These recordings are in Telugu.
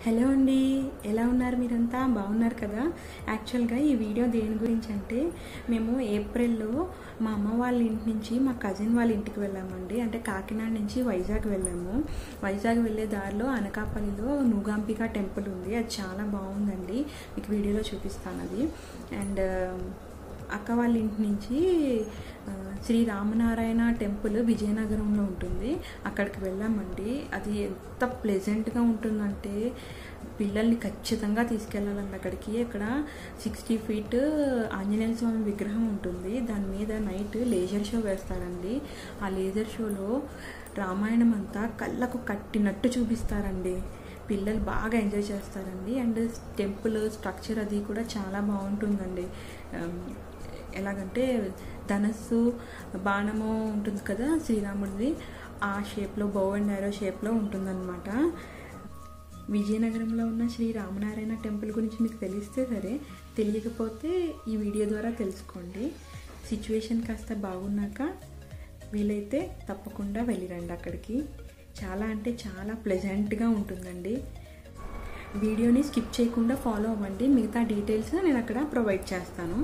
హలో అండి ఎలా ఉన్నారు మీరంతా బాగున్నారు కదా యాక్చువల్గా ఈ వీడియో దేని గురించి అంటే మేము ఏప్రిల్లో మా అమ్మ వాళ్ళ ఇంటి నుంచి మా కజిన్ వాళ్ళ ఇంటికి వెళ్ళామండి అంటే కాకినాడ నుంచి వైజాగ్ వెళ్ళాము వైజాగ్ వెళ్ళే దారిలో అనకాపల్లిలో నూగాంబిక టెంపుల్ ఉంది అది చాలా బాగుందండి మీకు వీడియోలో చూపిస్తాను అది అండ్ అక్క వాళ్ళ ఇంటి నుంచి ఆ, శ్రీ రామనారాయణ టెంపుల్ విజయనగరంలో ఉంటుంది అక్కడికి వెళ్ళామండి అది ఎంత ప్లెజెంట్గా ఉంటుందంటే పిల్లల్ని ఖచ్చితంగా తీసుకెళ్ళాలండి అక్కడికి అక్కడ సిక్స్టీ ఫీట్ ఆంజనేయ స్వామి విగ్రహం ఉంటుంది దాని మీద నైట్ లేజర్ షో వేస్తారండి ఆ లేజర్ షోలో రామాయణం అంతా కళ్ళకు కట్టినట్టు చూపిస్తారండి పిల్లలు బాగా ఎంజాయ్ చేస్తారండి అండ్ టెంపుల్ స్ట్రక్చర్ అది కూడా చాలా బాగుంటుందండి ఆమ్, ఎలాగంటే ధనస్సు బాణము ఉంటుంది కదా శ్రీరాముడిది ఆ షేప్లో బౌ అండ్ ఆరో షేప్లో ఉంటుందన్నమాట విజయనగరంలో ఉన్న శ్రీ రామనారాయణ టెంపుల్ గురించి మీకు తెలిస్తే సరే తెలియకపోతే ఈ వీడియో ద్వారా తెలుసుకోండి సిచ్యువేషన్ కాస్త బాగున్నాక వీలైతే తప్పకుండా వెళ్ళిరండి అక్కడికి చాలా అంటే చాలా ప్లెజెంట్గా ఉంటుందండి వీడియోని స్కిప్ చేయకుండా ఫాలో అవ్వండి మిగతా డీటెయిల్స్ నేను అక్కడ ప్రొవైడ్ చేస్తాను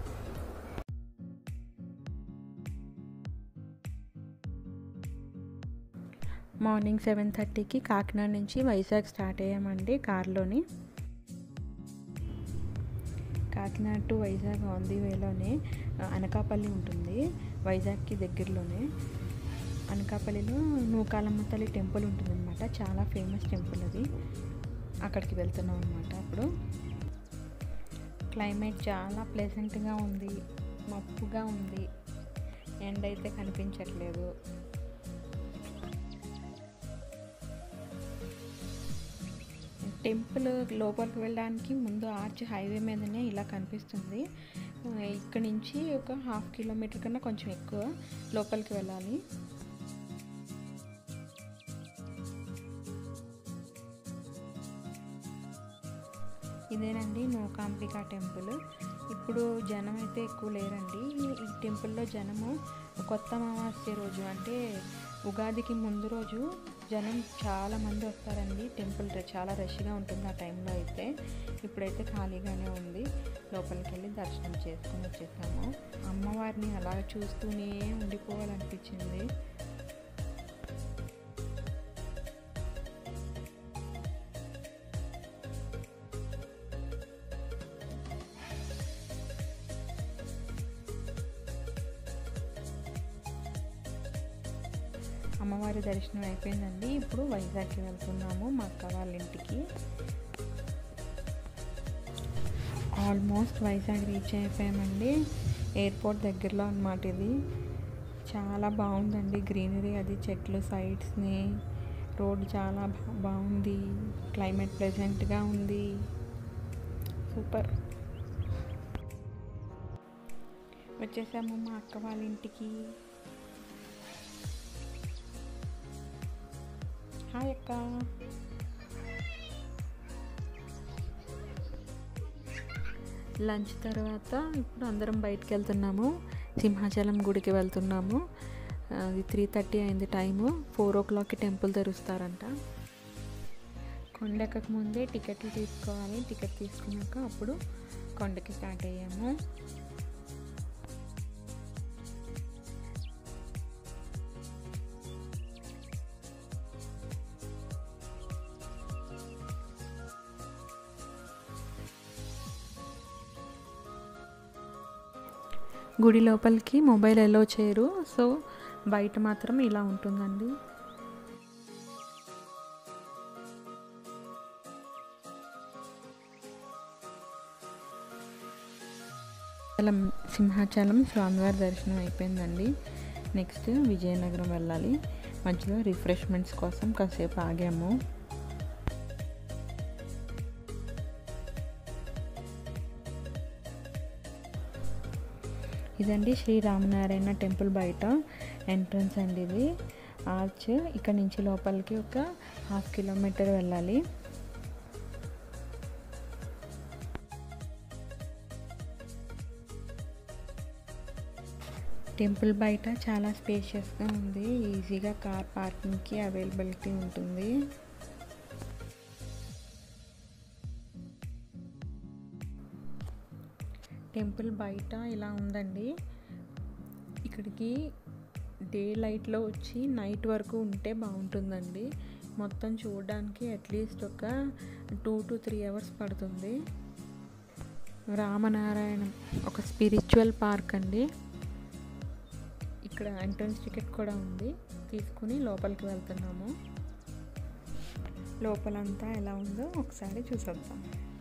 మార్నింగ్ సెవెన్ థర్టీకి కాకినాడ నుంచి వైజాగ్ స్టార్ట్ అయ్యామండి కార్లోని Kakinada to Vizag on the వేలోనే ఆ, అనకాపల్లి ఉంటుంది వైజాగ్కి దగ్గరలోనే అనకాపల్లిలో నూకాలమ్మ తల్లి టెంపుల్ ఉంటుందన్నమాట చాలా ఫేమస్ టెంపుల్ అది అక్కడికి వెళ్తున్నాం అనమాట అప్పుడు క్లైమేట్ చాలా ప్లెజెంట్గా ఉంది మప్పుగా ఉంది ఎండ అయితే కనిపించట్లేదు టెంపుల్ లోపలికి వెళ్ళడానికి ముందు ఆర్చ్ హైవే మీదనే ఇలా కనిపిస్తుంది ఆ, ఇక్కడ నుంచి ఒక హాఫ్ కిలోమీటర్ కన్నా కొంచెం ఎక్కువ లోపలికి వెళ్ళాలి ఇదేనండి నూకాంబిక టెంపుల్ ఇప్పుడు జనం అయితే ఎక్కువ లేరండి ఈ టెంపుల్లో జనము కొత్త అమావాస్య రోజు అంటే ఉగాదికి ముందు రోజు జనం చాలా మంది వస్తారండి టెంపుల్ ర- చాలా రష్గా ఉంటుంది ఆ టైంలో అయితే ఇప్పుడైతే ఖాళీగానే ఉంది లోపలికి వెళ్ళి దర్శనం చేసుకుని వచ్చేసాము అమ్మవారిని అలా చూస్తూనే ఉండిపోవాలనిపించింది అమ్మవారి దర్శనం అయిపోయిందండి ఇప్పుడు వైజాగ్కి వెళ్తున్నాము మా అక్క వాళ్ళ ఇంటికి ఆల్మోస్ట్ వైజాగ్ రీచ్ అయిపోయామండి ఎయిర్పోర్ట్ దగ్గరలో అన్నమాట ఇది చాలా బాగుందండి గ్రీనరీ అది చెట్లు సైడ్స్ని రోడ్ చాలా బా- బాగుంది క్లైమేట్ ప్లెజెంట్గా ఉంది సూపర్ వచ్చేసాము మా అక్క వాళ్ళ ఇంటికి హాయ్ అక్క లంచ్ తర్వాత ఇప్పుడు అందరం బయటికి వెళ్తున్నాము సింహాచలం గుడికి వెళ్తున్నాము అది త్రీ థర్టీ అయింది టైము ఫోర్ ఓ క్లాక్కి టెంపుల్ తెరుస్తారంట కొండెక్కక ముందే టికెట్లు తీసుకోవాలి టికెట్ తీసుకున్నాక అప్పుడు కొండకి స్టార్ట్ అయ్యాము గుడి లోపలికి మొబైల్ ఎలో చేయరు సో బయట మాత్రం ఇలా ఉంటుందండి సింహాచలం సింహాచలం స్వామివారి దర్శనం అయిపోయిందండి నెక్స్ట్ విజయనగరం వెళ్ళాలి మధ్యలో రిఫ్రెష్మెంట్స్ కోసం కాసేపు ఆగాము ఇదండి శ్రీ రామనారాయణ టెంపుల్ బయట ఎంట్రన్స్ అండి ఇది ఆర్చ్ ఇక్కడ నుంచి లోపలికి ఒక హాఫ్ కిలోమీటర్ వెళ్ళాలి టెంపుల్ బయట చాలా స్పేషియస్గా ఉంది ఈజీగా కార్ పార్కింగ్కి అవైలబిలిటీ ఉంటుంది టెంపుల్ బయట ఇలా ఉందండి ఇక్కడికి డే లైట్లో వచ్చి నైట్ వరకు ఉంటే బాగుంటుందండి మొత్తం చూడడానికి అట్లీస్ట్ ఒక టూ టు త్రీ అవర్స్ పడుతుంది రామనారాయణం ఒక స్పిరిచువల్ పార్క్ అండి ఇక్కడ ఎంట్రన్స్ టికెట్ కూడా ఉంది తీసుకుని లోపలికి వెళ్తున్నాము లోపలంతా ఎలా ఉందో ఒకసారి చూసొద్దాం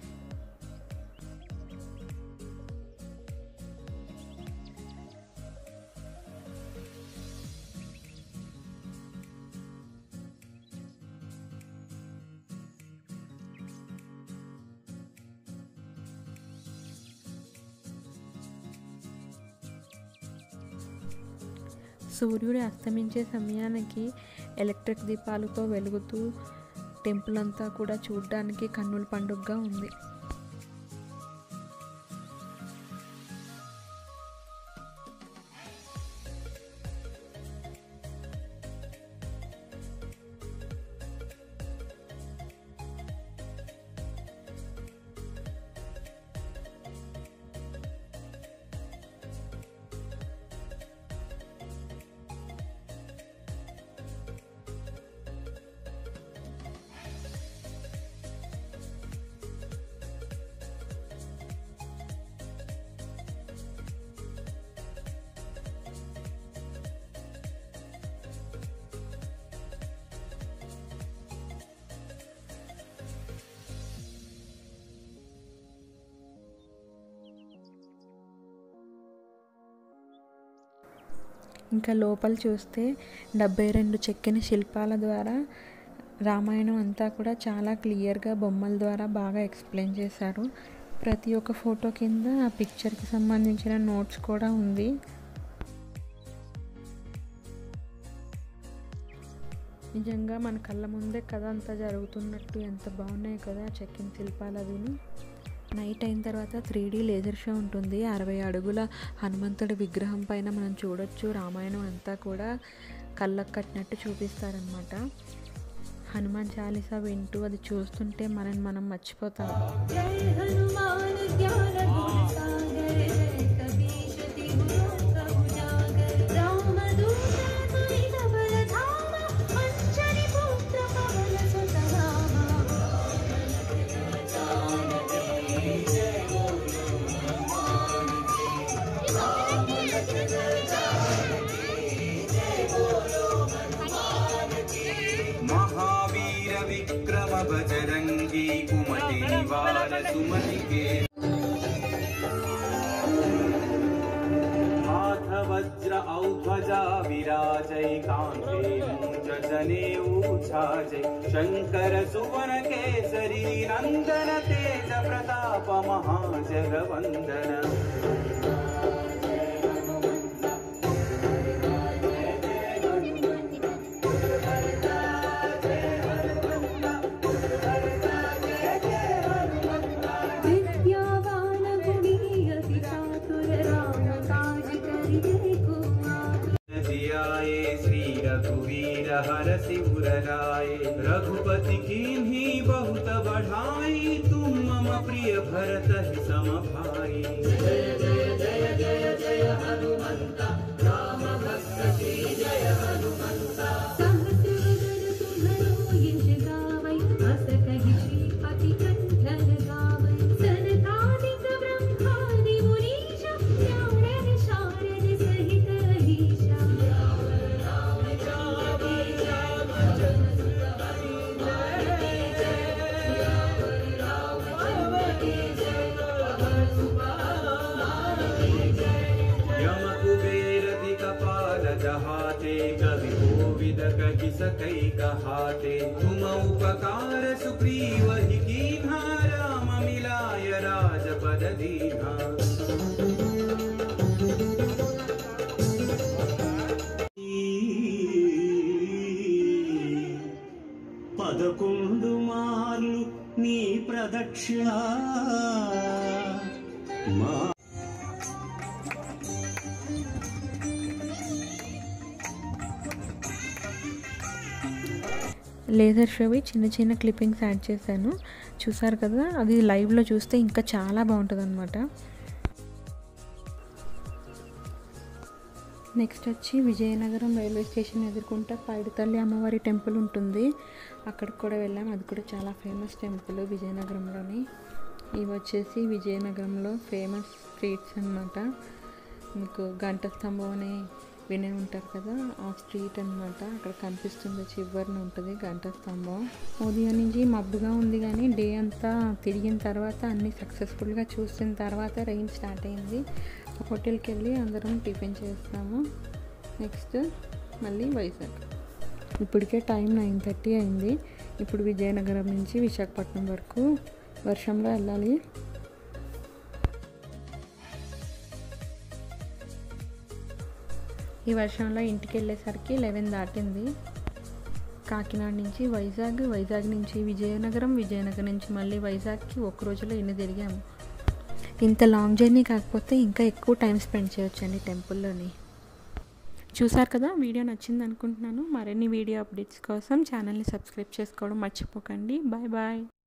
సూర్యుడు అస్తమించే సమయానికి ఎలక్ట్రిక్ దీపాలతో వెలుగుతూ టెంపుల్ అంతా కూడా చూడడానికి కన్నుల పండుగగా ఉంది ఇంకా లోపల చూస్తే డెబ్బై రెండు చెక్కిన శిల్పాల ద్వారా రామాయణం అంతా కూడా చాలా క్లియర్గా బొమ్మల ద్వారా బాగా ఎక్స్ప్లెయిన్ చేశారు ప్రతి ఒక్క ఫోటో కింద ఆ పిక్చర్కి సంబంధించిన నోట్స్ కూడా ఉంది నిజంగా మన కళ్ళ ముందే కథ అంతా జరుగుతున్నట్టు ఎంత బాగున్నాయి కదా చెక్కిన శిల్పాలు అవిని నైట్ అయిన తర్వాత త్రీ డీ లేజర్ షో ఉంటుంది అరవై అడుగుల హనుమంతుడి విగ్రహం పైన మనం చూడొచ్చు రామాయణం అంతా కూడా కళ్ళకు కట్టినట్టు చూపిస్తారనమాట హనుమాన్ చాలీసా వింటూ అది చూస్తుంటే మనని మనం మర్చిపోతాం जय हनुमान ज्ञान गुण सागर जय कपीश तिहुरो कबु जागर राम दूत तुहित बल धामा अंजनी पुत्र पवन सुत नामा महावीर विक्रम बजरंगी कुमति निवार सुमति के हाथ वज्र औध्वजा विराजै कान्ते मूञ्ज जनेऊ छाजै शङ्कर सुवन केसरी नन्दन तेज प्रताप महाजगवन्दन विद्यावान गुणी अति चातुर राम काज करिबे को आतुर जियाए श्री रघुवीर हर सिर लाए रघुपति कीन्ही बहुत बढ़ाई तुम मम प्रिय भरत ही सम भाई सहस बदन तुम्हरो यश गावै हस कहि श्रीपति कंठन गावै सनकादिक ब्रह्मादि मुनीश नारद शारद सहित अहीशा यम कुबेर दिकपाल जहाते कवि कोविद कहि सकै कहाते तुम उपकार सुग्रीव ही कीन्हा राम मिलाय राजपद दीन्हा పదకొండు మార్లు నీ ప్రదక్షిణ మా లేజర్ షోవి చిన్న చిన్న క్లిప్పింగ్స్ యాడ్ చేశాను చూసారు కదా అది లైవ్లో చూస్తే ఇంకా చాలా బాగుంటుంది అనమాట నెక్స్ట్ వచ్చి విజయనగరం రైల్వే స్టేషన్ ఎదుర్కొంటే పైడితల్లి అమ్మవారి టెంపుల్ ఉంటుంది అక్కడికి కూడా వెళ్ళాం అది కూడా చాలా ఫేమస్ టెంపుల్ విజయనగరంలోని ఇవి వచ్చేసి విజయనగరంలో ఫేమస్ స్ట్రీట్స్ అన్నమాట మీకు గంట స్తంభం అని వినే ఉంటారు కదా ఆ స్ట్రీట్ అన్నమాట అక్కడ కనిపిస్తుంది చివరిన ఉంటుంది గంట స్తంభం ఉదయం నుంచి మబ్బుగా ఉంది కానీ డే అంతా తిరిగిన తర్వాత అన్నీ సక్సెస్ఫుల్గా చూసిన తర్వాత రెయిన్ స్టార్ట్ అయింది హోటల్కి వెళ్ళి అందరం టిఫిన్ చేస్తాము నెక్స్ట్ మళ్ళీ వైజాగ్ ఇప్పటికే టైం నైన్ థర్టీ అయింది ఇప్పుడు విజయనగరం నుంచి విశాఖపట్నం వరకు వర్షంలో వెళ్ళాలి ఈ వర్షంలో ఇంటికి వెళ్ళేసరికి లెవెన్ దాటింది కాకినాడ నుంచి వైజాగ్ వైజాగ్ నుంచి విజయనగరం విజయనగరం నుంచి మళ్ళీ వైజాగ్కి ఒక రోజులో ఇన్ని తిరిగాము ఇంత లాంగ్ జర్నీ కాకపోతే ఇంకా ఎక్కువ టైం స్పెండ్ చేయొచ్చండి టెంపుల్లోని చూసారు కదా వీడియో నచ్చింది అనుకుంటున్నాను మరిన్ని వీడియో అప్డేట్స్ కోసం ఛానల్ని సబ్స్క్రైబ్ చేసుకోవడం మర్చిపోకండి బాయ్ బాయ్